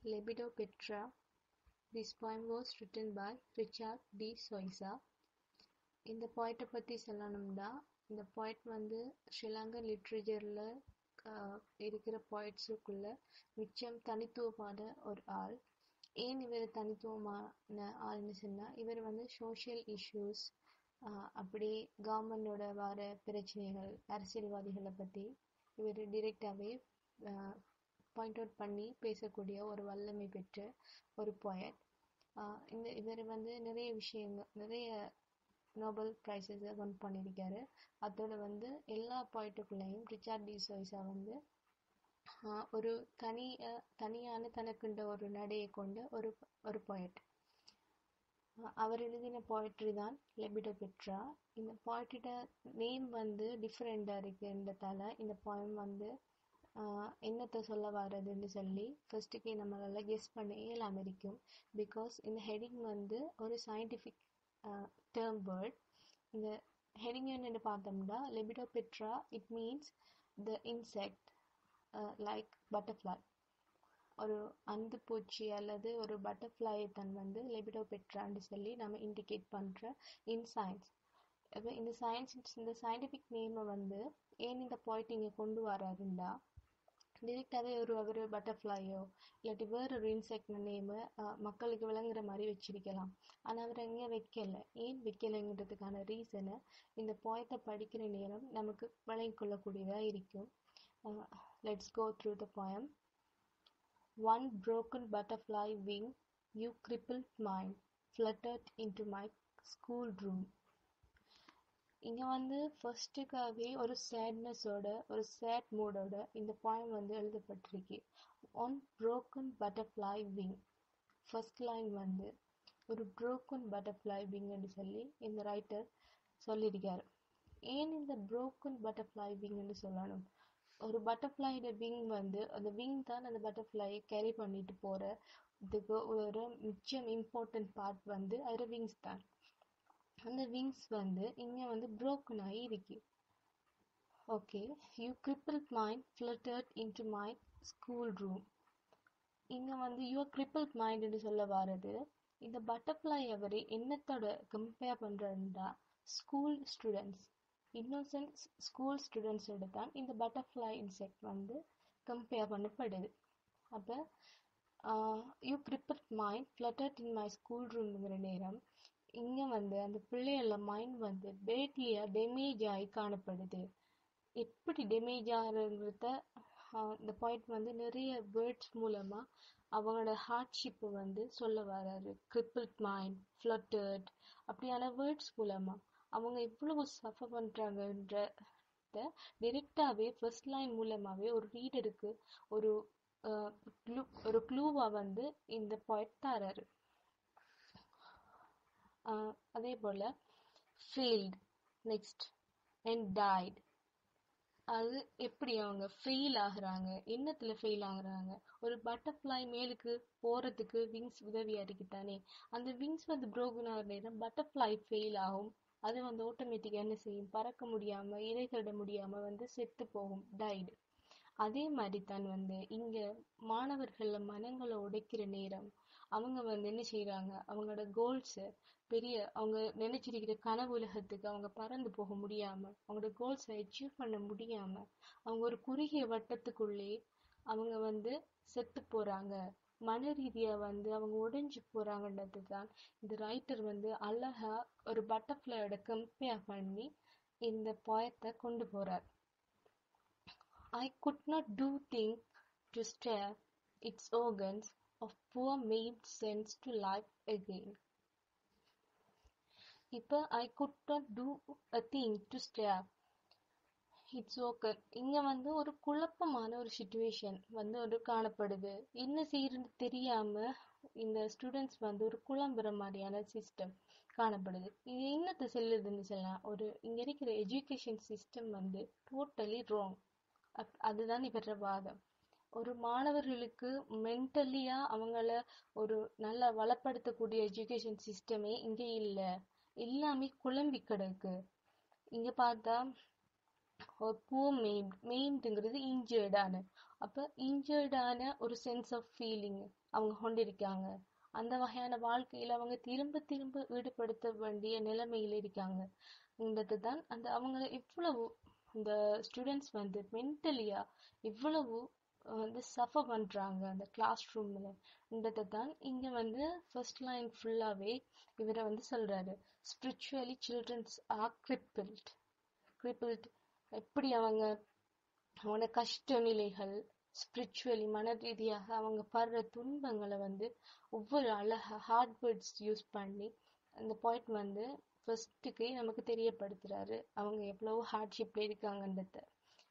Lepidopetra. This poem was written by Richard D. Soisa. இந்த poet பற்றி சொல்லணும்னா இந்த poet வந்து ஸ்ரீலங்கன் லிட்ரேச்சரில் இருக்கிற poetsக்குள்ள மிச்சம் தனித்துவமான ஒரு ஆள் ஏன் இவர் தனித்துவமான ஆள்னு சொன்னால் இவர் வந்து சோஷியல் இஷ்யூஸ் அப்படி கவர்மெண்டோட வர பிரச்சனைகள் அரசியல்வாதிகளை பற்றி இவர் டிரெக்டாகவே பாயிண்ட் அவுட் பண்ணி பேசக்கூடிய ஒரு வல்லமை பெற்ற ஒரு போயட் இந்த இவர் வந்து நிறைய விஷயங்கள் நிறைய நோபல் ப்ரைஸஸை ஒன் பண்ணியிருக்காரு அதோட வந்து எல்லா பாயிண்ட்டுக்குள்ளேயும் ரிச்சார்ட் டி சோய்ஸா வந்து ஒரு தனிய தனியான தனக்குண்ட ஒரு நடையை கொண்ட ஒரு ஒரு போயட் அவர் எழுதின போய்ட்ரி தான் லெபிடோ பெட்ரா இந்த போய்ட்ரியோட நேம் வந்து டிஃப்ரெண்டாக இருக்குன்றதால இந்த போயம் வந்து என்னத்தை சொல்ல வர்றதுன்னு சொல்லி ஃபர்ஸ்ட்டுக்கே நம்மளால கெஸ் பண்ண இயலாம இருக்கும் பிகாஸ் இந்த ஹெடிங் வந்து ஒரு சயின்டிஃபிக் டேர்ம் வேர்ட் இந்த ஹெடிங் என்னென்னு பார்த்தோம்னா lepidoptera it means the insect like butterfly ஒரு அந்து பூச்சி அல்லது ஒரு பட்டர்ஃப்ளை தன் வந்து லெபிடோ பெட்ரான்னு சொல்லி நம்ம இண்டிகேட் பண்ணுற இன் சயின்ஸ் இப்போ இந்த சயின்ஸ் இந்த சயின்டிஃபிக் நேமை வந்து ஏன் இந்த பாயிண்ட் இங்கே கொண்டு வராருண்டா டிரெக்டாகவே ஒரு ஒரு பட்டர்ஃப்ளையோ இல்லாட்டி வேறு ஒரு இன்செக்ட் நேமு மக்களுக்கு விளங்குற மாதிரி வச்சிருக்கலாம் ஆனால் அவர் எங்கே வைக்கல ஏன் வைக்கலைங்கிறதுக்கான ரீசனை இந்த பாயத்தை படிக்கிற நேரம் நமக்கு விளங்கி கொள்ளக்கூடியதாக இருக்கும் let's go through the poem one broken butterfly wing you crippled mine fluttered into my school room இங்கே வந்து ஃபர்ஸ்ட்டுக்காகவே ஒரு சேட்னஸோட ஒரு சேட் மூடோட இந்த பாயம் வந்து எழுதப்பட்டிருக்கு one broken butterfly wing first line வந்து ஒரு ப்ரோக்கன் பட்டர்ஃப்ளை விங்னு சொல்லி இந்த ரைட்டர் சொல்லியிருக்காரு ஏன் இந்த ப்ரோக்கன் பட்டர்ஃப்ளை விங்னு சொல்லணும் ஒரு பட்டர்ஃப்ளையோட விங் வந்து அந்த விங் தான் அந்த பட்டர்ஃப்ளையை கேரி பண்ணிட்டு போகிற இதுக்கு ஒரு மிச்சம் இம்பார்ட்டன்ட் பார்ட் வந்து அதோட விங்ஸ் தான் அந்த விங்ஸ் வந்து இங்கே வந்து ப்ரோக்கன் ஆகி இருக்கு okay you cripple mind fluttered into my school room இங்கே வந்து யுவர் கிரிப்பிள் மைண்ட்னு சொல்ல வர்றது இந்த பட்டர்ஃப்ளை அவர் என்னத்தோட கம்பேர் பண்ணுறதுண்டா ஸ்கூல் ஸ்டூடெண்ட்ஸ் இன்னோசன்ட் ஸ்கூல் ஸ்டூடெண்ட்ஸோட தான் இந்த பட்டர்ஃப்ளை இன்செக்ட் வந்து கம்பேர் பண்ணப்படுது அப்போ you cripple mind fluttered in my school ரூம்ங்கிற நேரம் இங்கே வந்து அந்த பிள்ளைகள மைண்ட் வந்து பேட்லியாக டேமேஜ் ஆகி காணப்படுது எப்படி டேமேஜ் ஆகிறத இந்த பாயிண்ட் வந்து நிறைய வேர்ட்ஸ் மூலமாக அவங்களோட ஹார்ட்ஷிப்பை வந்து சொல்ல வராரு கிரிப்பிள் மைண்ட் ஃப்ளட்டட் அப்படியான வேர்ட்ஸ் மூலமாக அவங்க எவ்வளவு சஃபர் பண்ணுறாங்கன்றத டிரெக்டாகவே ஃபர்ஸ்ட் லைன் மூலமாகவே ஒரு ரீடருக்கு ஒரு க்ளூ ஒரு க்ளூவாக வந்து இந்த பாயிண்ட் தராரு அதே போல் ஃபீல்ட் நெக்ஸ்ட் அண்ட் டைட் அது எப்படி அவங்க ஃபெயில் ஆகுறாங்க என்னத்தில் ஃபெயில் ஆகுறாங்க ஒரு பட்டர்ஃப்ளை மேலுக்கு போகிறதுக்கு விங்ஸ் உதவியாக இருக்குதானே அந்த விங்ஸ் வந்து ப்ரோக்கன் ஆகிற நேரம் பட்டர்ஃப்ளை ஃபெயில் ஆகும் அது வந்து ஆட்டோமேட்டிக்காக என்ன செய்யும் பறக்க முடியாமல் இறைகளிட முடியாமல் வந்து செத்து போகும் டைடு அதே மாதிரி தான் வந்து இங்கே மாணவர்கள மனங்களை உடைக்கிற நேரம் அவங்க வந்து என்ன செய்கிறாங்க அவங்களோட கோல்ஸை பெரிய அவங்க நினைச்சிருக்கிற கனவு உலகத்துக்கு அவங்க பறந்து போக முடியாமல் அவங்களோட கோல்ஸை அச்சீவ் பண்ண முடியாமல் அவங்க ஒரு குறுகிய வட்டத்துக்குள்ளே அவங்க வந்து செத்து போகிறாங்க மன ரீதியா வந்து அவங்க உடைஞ்சு போறாங்கன்றது தான் இந்த ரைட்டர் வந்து அழகா ஒரு பட்டர்ஃப்ளையோட கம்பேர் பண்ணி இந்த பாயத்தை கொண்டு போறார் I could not do think to stir its organs of poor mad sense to life again இப்போ I could not do a thing to stir its okay இங்க வந்து ஒரு குழப்பமான ஒரு சுச்சுவேஷன் வந்து ஒரு காணப்படுது என்ன செய்யறதுன்னு தெரியாம இந்த ஸ்டூடெண்ட்ஸ் வந்து ஒரு குழம்புற மாதிரியான சிஸ்டம் காணப்படுது இது என்னத்தை செல்லுதுன்னு சொல்லலாம் ஒரு இங்க இருக்கிற எஜுகேஷன் சிஸ்டம் வந்து டோட்டலி ராங் அதுதான் இவர வாதம் ஒரு மாணவர்களுக்கு மென்டலியா அவங்கள ஒரு நல்லா வளப்படுத்தக்கூடிய எஜுகேஷன் சிஸ்டமே இங்க இல்ல எல்லாமே குழம்பி கிடக்கு இங்க பார்த்தா ஒரு பூ மெய்ம் மெய்ம்டுங்கிறது இன்ஜர்டான அப்ப இன்ஜர்டான ஒரு சென்ஸ் ஆஃப் ஃபீலிங் அவங்க கொண்டிருக்காங்க அந்த வகையான வாழ்க்கையில அவங்க திரும்ப திரும்ப ஈடுபடுத்த வேண்டிய நிலைமையில இருக்காங்க தான் அந்த அவங்கள இவ்வளவு இந்த ஸ்டூடெண்ட்ஸ் வந்து மென்டலியா இவ்வளவு வந்து சஃபர் பண்றாங்க அந்த கிளாஸ் ரூம்ல தான் இங்க வந்து ஃபர்ஸ்ட் லைன் ஃபுல்லாவே இவரை வந்து சொல்றாரு spiritually children's are crippled crippled எப்படி அவங்க அவங்களோட கஷ்ட நிலைகள் ஸ்பிரிச்சுவலி மன ரீதியாக அவங்க படுற துன்பங்களை வந்து ஒவ்வொரு அழகா ஹார்ட் வேர்ட்ஸ் யூஸ் பண்ணி அந்த பாயிண்ட் வந்து ஃபர்ஸ்ட்டுக்கு நமக்கு தெரியப்படுத்துறாரு அவங்க எவ்வளவு ஹார்ட்ஷிப்ல இருக்காங்கன்றத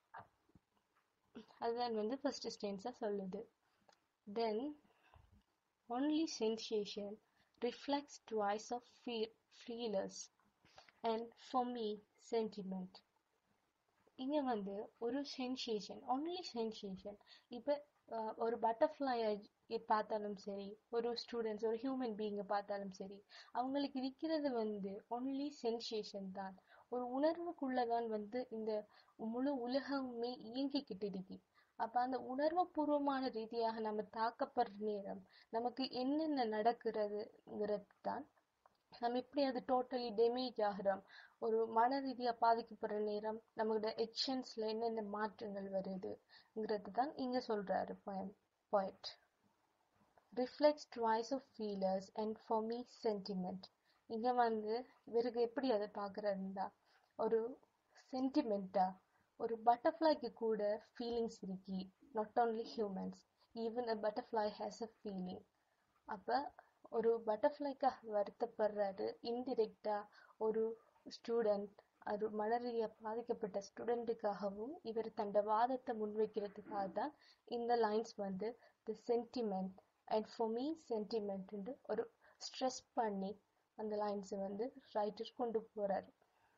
அதுதான் வந்து ஃபர்ஸ்ட் ஸ்டென்ஸா சொல்லுது then only sensation reflects twice of feelers and for me sentiment இங்க வந்து ஒரு சென்சேஷன் ஒன்லி சென்சேஷன் இப்ப ஒரு பட்டர்ஃப்ளை பார்த்தாலும் சரி ஒரு ஸ்டூடெண்ட்ஸ் ஒரு ஹியூமன் பீயிங்கை பார்த்தாலும் சரி அவங்களுக்கு இருக்கிறது வந்து ஒன்லி சென்சேஷன் தான் ஒரு உணர்வுக்குள்ளதான் வந்து இந்த முழு உலகமே இயங்கிக்கிட்டு இருக்கு அப்ப அந்த உணர்வு பூர்வமான ரீதியாக நம்ம தாக்கப்படுற நேரம் நமக்கு என்னென்ன நடக்கிறதுங்கிறது தான் நம்ம எப்படி அது டோட்டலி டேமேஜ் ஆகிறோம் ஒரு மன ரீதியா பாதிக்கப்படுற நேரம் நம்மளோட எக்ஷன்ஸ்ல என்னென்ன மாற்றங்கள் வருதுங்கிறது தான் இங்க சொல்றாரு point reflects twice of feelers and for me sentiment இங்க வந்து இவருக்கு எப்படி அதை பாக்குறதுண்டா ஒரு சென்டிமெண்டா ஒரு பட்டர்ஃப்ளைக்கு கூட ஃபீலிங்ஸ் இருக்கி not only humans even a butterfly has a feeling அப்ப ஒரு பட்டர்ஃப்ளைக்காக வருத்தப்படுறாரு இன்டிரெக்டா ஒரு ஸ்டூடெண்ட் அது மனரீதியா பாதிக்கப்பட்ட ஸ்டூடெண்ட்டுக்காகவும் இவர் தண்ட வாதத்தை முன்வைக்கிறதுக்காக தான் இந்த லைன்ஸ் வந்து the sentiment and for me sentiment ஒரு ஸ்ட்ரெஸ் பண்ணி அந்த லைன்ஸ் வந்து ரைட்டர் கொண்டு போறாரு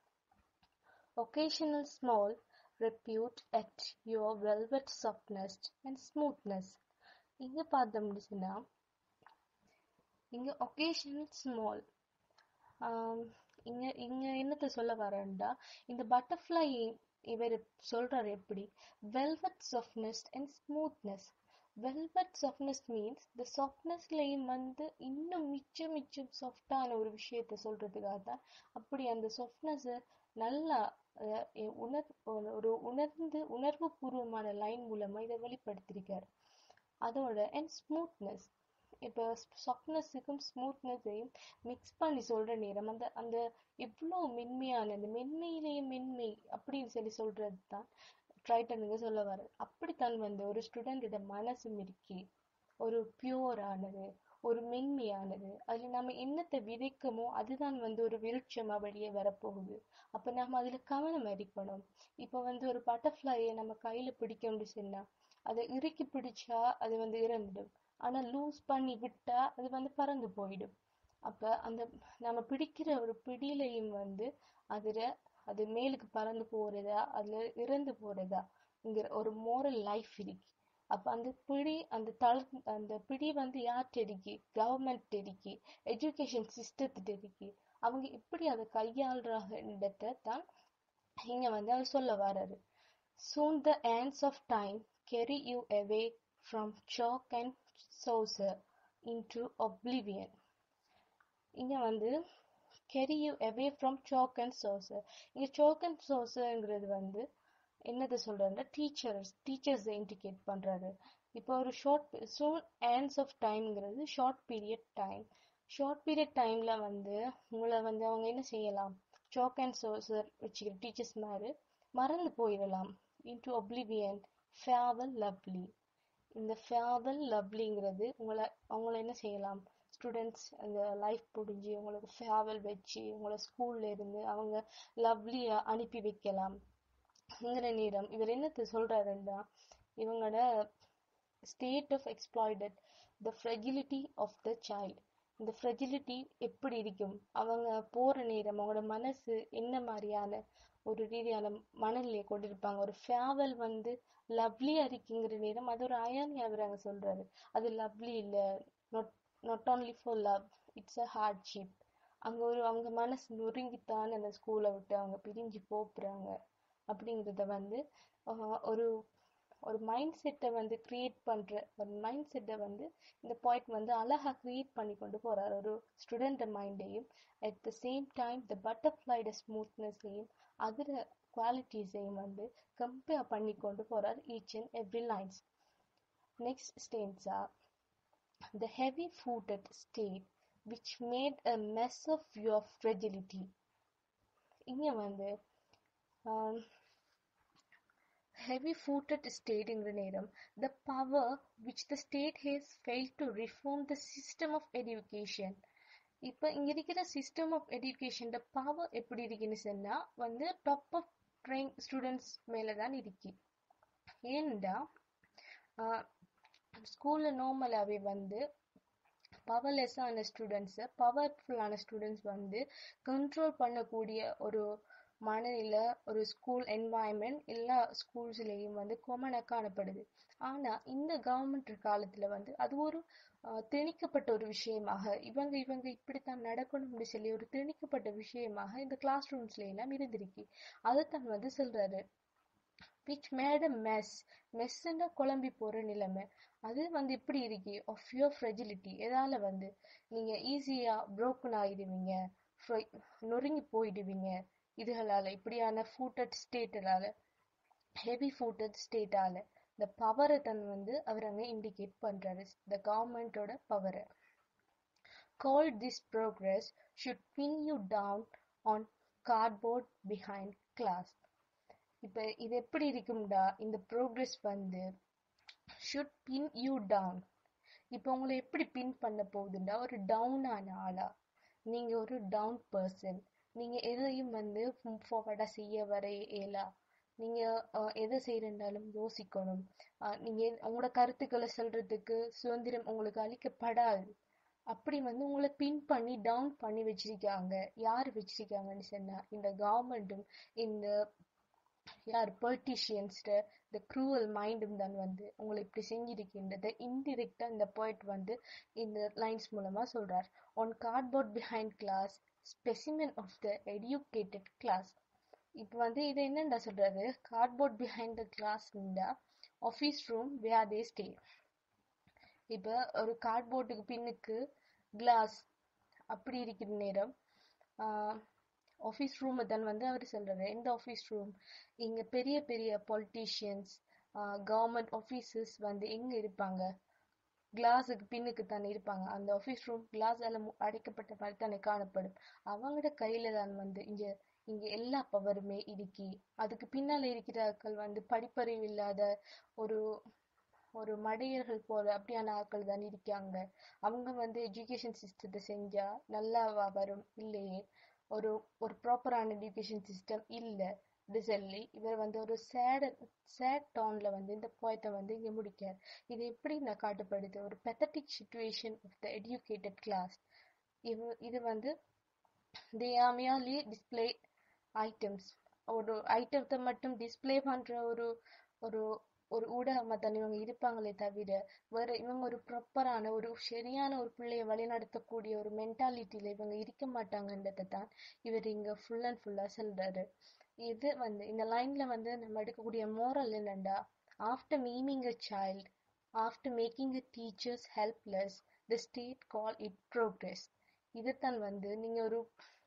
occasional small repute at your velvet softness and smoothness இங்க பார்த்தோம்னு சொன்னா இங்க ஒகேஷனல் ஸ்மால் இங்க இங்க என்னத்த சொல்ல வரேன்டா இந்த பட்டர்ஃப்ளை இவர் சொல்றாரு எப்படி velvet softness and smoothness velvet softness means இந்த சாஃப்ட்னஸ்லயும் வந்து இன்னும் மிச்சம் மிச்சம் சாஃப்டான ஒரு விஷயத்த சொல்றதுக்காக தான் அப்படி அந்த சாஃப்ட்னஸ் நல்லா உணர் ஒரு உணர்ந்து உணர்வு பூர்வமான லைன் மூலமா இதை வெளிப்படுத்திருக்காரு அதோட அண்ட் ஸ்மூத்னஸ் இப்போ சாஃப்ட்னஸுக்கும் ஸ்மூத்னஸையும் மிக்ஸ் பண்ணி சொல்ற நேரம் அந்த அந்த எவ்வளோ மென்மையான அந்த மென்மையிலேயே மென்மை அப்படின்னு சொல்லி சொல்றது தான் ட்ரைட்டனுங்க சொல்ல வர அப்படித்தான் வந்து ஒரு ஸ்டூடெண்டோட மனசும் இருக்கி ஒரு பியூரானது ஒரு மென்மையானது அதுல நம்ம என்னத்தை விதைக்கமோ அதுதான் வந்து ஒரு விருட்சமா வெளியே வரப்போகுது அப்ப நம்ம அதுல கவனம் இருக்கணும் இப்ப வந்து ஒரு பட்டர்ஃப்ளையை நம்ம கையில பிடிக்கணும்னு சொன்னா அதை இறுக்கி பிடிச்சா அது வந்து இறந்துடும் ஆனா லூஸ் பண்ணி விட்டா அது வந்து பறந்து போயிடும் அப்ப அந்த நம்ம பிடிக்கிற ஒரு பிடியிலையும் வந்து அதுல அது மேலுக்கு பறந்து போறதா அதுல இறந்து போறதாங்கிற ஒரு மோரல் லைஃப் இருக்கு அப்ப அந்த பிடி அந்த தள அந்த பிடி வந்து யார்கிட்ட இருக்கு கவர்மெண்ட் இருக்கு எஜுகேஷன் சிஸ்டத்திட்ட இருக்கு அவங்க எப்படி அதை கையாளுறாங்கன்றத தான் இங்க வந்து அவர் சொல்ல வர்றாரு soon the ends of time carry you away from chalk and saucer into oblivion இங்க வந்து carry you away from chalk and saucer இங்க chalk and saucerங்கிறது வந்து என்னது சொல்றாருன்னா டீச்சர்ஸ் டீச்சர்ஸ் இண்டிகேட் பண்றாரு இப்போ ஒரு ஷார்ட் சூன் ends ஆஃப் டைம்ங்கிறது short period time short period டைம்ல வந்து உங்களை வந்து அவங்க என்ன செய்யலாம் சாக் அண்ட் சோசர் வச்சுக்கிற டீச்சர்ஸ் மாதிரி மறந்து போயிடலாம் இன்டு ஒப்ளிவியன் ஃபேவல் லவ்லி இந்த ஃபேவல் லவ்லிங்கிறது உங்களை அவங்கள என்ன செய்யலாம் ஸ்டூடெண்ட்ஸ் அந்த லைஃப் முடிஞ்சு உங்களுக்கு ஃபேவல் வச்சு உங்களை ஸ்கூல்ல இருந்து அவங்க லவ்லியா அனுப்பி வைக்கலாம் ங்கிற நேரம் இவர் என்னத்தை சொல்றாருன்னா இவங்களோட state of exploited the fragility of the child இந்த ஃப்ரெஜிலிட்டி எப்படி இருக்கும் அவங்க போற நேரம் அவங்களோட மனசு என்ன மாதிரியான ஒரு ரீதியான மனநிலையை கொண்டிருப்பாங்க ஒரு ஃபேவல் வந்து லவ்லியா இருக்குங்கிற நேரம் அது ஒரு அயானி அவர் அங்க சொல்றாரு அது லவ்லி இல்ல not not only for love it's a hardship அங்க ஒரு அவங்க மனசு நொறுங்கித்தான் அந்த ஸ்கூலை விட்டு அவங்க பிரிஞ்சு போப்புறாங்க அப்படிங்கிறத வந்து ஒரு ஒரு மைண்ட் செட்டை வந்து கிரியேட் பண்ற ஒரு மைண்ட் செட்டை வந்து இந்த பாயிண்ட் வந்து அழகா கிரியேட் பண்ணி கொண்டு போறார் ஒரு ஸ்டூடெண்ட் மைண்டையும் at the same time the பட்டர்ஃப்ளைட ஸ்மூத்னஸையும் அதில் குவாலிட்டிஸையும் வந்து கம்பேர் பண்ணி கொண்டு போறார் each and every lines next stanza the heavy footed state which made a mess of your fragility இங்க வந்து heavy footed state என்கிற நேரம் the power which the state has failed to reform the system of education இப்போ இங்க இருக்கிற system of education power எப்படி இருக்குன்னு சொன்னா வந்து டாப் ஆஃப் ட்ரெயின் ஸ்டூடெண்ட்ஸ் மேல தான் இருக்கு ஏன்டா ஸ்கூல்ல நார்மலாவே வந்து பவர்லெஸ்ஸான ஸ்டூடெண்ட்ஸை பவர்ஃபுல்லான ஸ்டூடெண்ட்ஸ் வந்து கண்ட்ரோல் பண்ணக்கூடிய ஒரு மனநிலை ஒரு ஸ்கூல் என்வாயன்மெண்ட் எல்லா ஸ்கூல்ஸ்லேயும் வந்து காமனாக காணப்படுது ஆனால் இந்த கவர்மெண்ட் காலத்தில் வந்து அது ஒரு திணிக்கப்பட்ட ஒரு விஷயமாக இவங்க இவங்க இப்படித்தான் நடக்கணும்னு சொல்லி ஒரு திணிக்கப்பட்ட விஷயமாக இந்த கிளாஸ் ரூம்ஸ்ல எல்லாம் இருந்திருக்கு அதைத்தான் வந்து சொல்றாரு விச் மேட் அ மெஸ் மெஸ்ஸுன்னா குழம்பி போற நிலைமை அது வந்து இப்படி இருக்கு ஆஃப் யோர் ஃப்ரெஜிலிட்டி எதால வந்து நீங்க ஈஸியா புரோக்கன் ஆயிடுவீங்க நொறுங்கி போயிடுவீங்க இதுகளால இப்படியான ஃபூட்டட் ஸ்டேட்டால ஹெவி ஃபூட்டட் ஸ்டேட்டால இந்த பவரை தன் வந்து அவர் அங்க இண்டிகேட் பண்றாரு த கவர்மெண்டோட பவரை call this progress should pin you down on cardboard behind glass இப்ப இது எப்படி இருக்கும்டா இந்த ப்ரோக்ரஸ் வந்து ஷுட் பின் யூ டவுன் இப்போ உங்களை எப்படி பின் பண்ண போகுதுண்டா ஒரு டவுனான ஆளா நீங்க ஒரு டவுன் பர்சன் நீங்க எதையும் வந்து ஃபார்வர்டா செய்ய வர இயலா நீங்க எதை செய்யறனாலும் யோசிக்கணும் நீங்க உங்களோட கருத்துக்களை சொல்றதுக்கு சுதந்திரம் உங்களுக்கு அளிக்கப்படாது அப்படி வந்து உங்களை பின் பண்ணி டவுன் பண்ணி வச்சிருக்காங்க யார் வச்சிருக்காங்கன்னு சொன்னா இந்த கவர்மெண்ட்டும் இந்த யார் பொலிட்டீஷியன்ஸ்ட இந்த க்ரூவல் மைண்டும் தான் வந்து உங்களை இப்படி செஞ்சிருக்கின்றதை இன்டிரெக்டா இந்த பாயிண்ட் வந்து இந்த லைன்ஸ் மூலமா சொல்றார் one cardboard behind glass specimen of the educated class இப்போ வந்து இது என்னண்டா சொல்றாரு cardboard behind the glass office room where they stay இப்போ ஒரு கார்ட்போர்டுக்கு பின்னுக்கு கிளாஸ் அப்படி இருக்கிற நேரம் ஆஃபீஸ் ரூம் தான் வந்து அவர் சொல்றாரு எந்த ஆஃபீஸ் ரூம் இங்க பெரிய பெரிய பொலிட்டீஷியன்ஸ் கவர்மெண்ட் ஆஃபீஸர்ஸ் வந்து எங்க இருப்பாங்க கிளாஸுக்கு பின்னுக்கு தானே இருப்பாங்க அந்த ஆஃபீஸ் ரூம் கிளாஸால அடைக்கப்பட்ட மாதிரி தானே காணப்படும் அவங்களோட கையில தான் வந்து இங்க இங்க எல்லா பவருமே இருக்கி அதுக்கு பின்னால இருக்கிறார்கள் வந்து படிப்பறிவு இல்லாத ஒரு ஒரு மடையர்கள் போல அப்படியான ஆட்கள் தான் இருக்காங்க அவங்க வந்து எஜுகேஷன் சிஸ்டத்தை செஞ்சா நல்லாவா வரும் இல்லையே ஒரு ஒரு ப்ராப்பரான எஜுகேஷன் சிஸ்டம் இல்லை இது சொல்லி இவர் வந்து ஒரு சேட சேட் டவுன்ல வந்து இந்த போயத்தை வந்து இங்க முடிக்கார் இது எப்படி நான் காட்டப்படுது ஒரு pathetic situation of the educated class இது இது வந்து they are merely display items ஒரு ஐட்டத்தை மட்டும் டிஸ்பிளே பண்ற ஒரு ஒரு ஒரு ஊடகமா தான் இவங்க இருப்பாங்களே தவிர வேற இவங்க ஒரு ப்ராப்பரான ஒரு சரியான ஒரு பிள்ளைய வழிநடத்தக்கூடிய ஒரு மென்டாலிட்டியில இவங்க இருக்க மாட்டாங்கன்றதை தான் இவர் இங்க ஃபுல் அண்ட் ஃபுல்லா சொல்றாரு இது வந்து இந்த லைன்ல வந்து நம்ம எடுக்கக்கூடிய மோரல் என்னண்டா after maiming a child after making a teachers helpless the state call it progress இதுதான் வந்து நீங்க ஒரு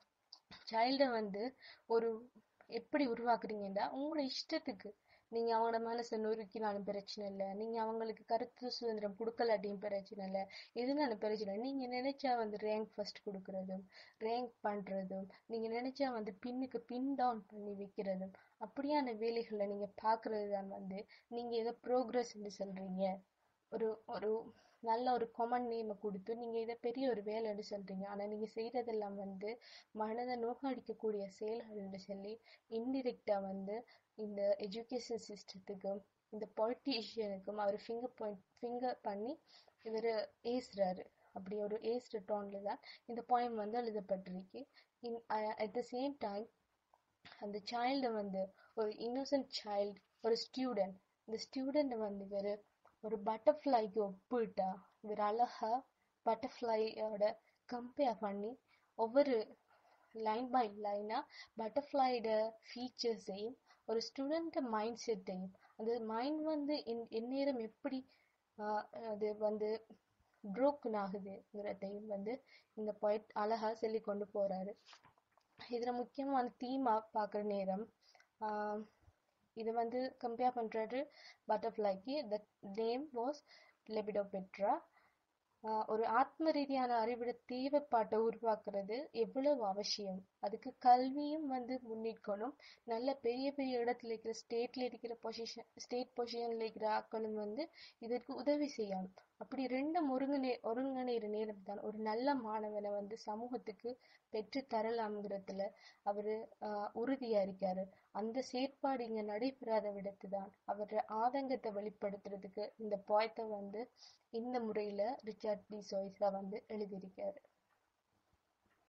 சைல்ட வந்து ஒரு எப்படி உருவாக்குறீங்கன்னா உங்களோட இஷ்டத்துக்கு நீங்க அவங்களோட மனசை நொறுக்கினாலும் பிரச்சனை இல்லை நீங்க அவங்களுக்கு கருத்து சுதந்திரம் கொடுக்கலாட்டியும் பிரச்சனை இல்லை எதுனாலும் பிரச்சனை நீங்க நினைச்சா வந்து ரேங்க் ஃபர்ஸ்ட் கொடுக்கறதும் ரேங்க் பண்றதும் நீங்க நினைச்சா வந்து பின்னுக்கு பின் டவுன் பண்ணி வைக்கிறதும் அப்படியான வேலைகளை நீங்க பாக்குறது தான் வந்து நீங்க ஏதோ ப்ரோக்ரஸ்ன்னு சொல்றீங்க ஒரு ஒரு நல்ல ஒரு கொமன் நேமை கொடுத்து நீங்க இதை பெரிய ஒரு வேலைன்னு சொல்றீங்க ஆனா நீங்க செய்யறதெல்லாம் வந்து மனதை நோக்கடிக்கக்கூடிய செயல்கள்னு சொல்லி இன்டிரெக்டா வந்து இந்த எஜுகேஷன் சிஸ்டத்துக்கும் இந்த பொலிட்டீஷியனுக்கும் அவர் ஃபிங்கர் பாயிண்ட் ஃபிங்கர் பண்ணி இவர் ஏசுறாரு அப்படி ஒரு ஏசுற டோன்ல தான் இந்த பாயிண்ட் வந்து எழுதப்பட்டிருக்கு in at the same time அந்த சைல்டு வந்து ஒரு இன்னோசன்ட் சைல்டு ஒரு ஸ்டூடெண்ட் இந்த ஸ்டூடெண்ட் வந்து இவர் ஒரு பட்டர்ஃப்ளைக்கு ஒப்பிட்டா இவர் அழகா பட்டர்ஃப்ளையோட கம்பேர் பண்ணி ஒவ்வொரு லைன் பை லைனா பட்டர்ஃப்ளையோட ஃபீச்சர்ஸையும் ஒரு ஸ்டூடெண்ட் மைண்ட் செட்டையும் அந்த மைண்ட் வந்து என் எந்நேரம் எப்படி ஆஹ் அது வந்து broken ஆகுதுங்கிறதையும் வந்து இந்த poet அழகா சொல்லி கொண்டு போறாரு இதுல முக்கியமான தீமா பார்க்குற நேரம் ஆஹ் இது வந்து கம்பேர் பண்றாரு பட்டர்ஃப்ளைக்கு த நேம் வாஸ் லெபிடோபெட்ரா ஆஹ் ஒரு ஆத்ம ரீதியான அறிவிட தேவைப்பாட்டை உருவாக்குறது எவ்வளவு அவசியம் அதுக்கு கல்வியும் வந்து முன்னிக்கணும் நல்ல பெரிய பெரிய இடத்துல இருக்கிற ஸ்டேட்ல இருக்கிற பொசிஷன் ஸ்டேட் பொசிஷன்ல இருக்கிற ஆட்களும் வந்து இதற்கு உதவி செய்யணும் அப்படி ரெண்டும் ஒருங்கிணை ஒருங்கிணைகிற நேரம் தான் ஒரு நல்ல மாணவனை வந்து சமூகத்துக்கு பெற்று தரலாம்ங்கிறதுல அவரு ஆஹ் உறுதியா இருக்காரு அந்த செயற்பாடு இங்க நடைபெறாத விடத்து தான் அவரோட ஆதங்கத்தை வெளிப்படுத்துறதுக்கு இந்த பாயத்தை வந்து இந்த முறையில ரிச்சர்ட் டி சோய்ஸா வந்து எழுதியிருக்காரு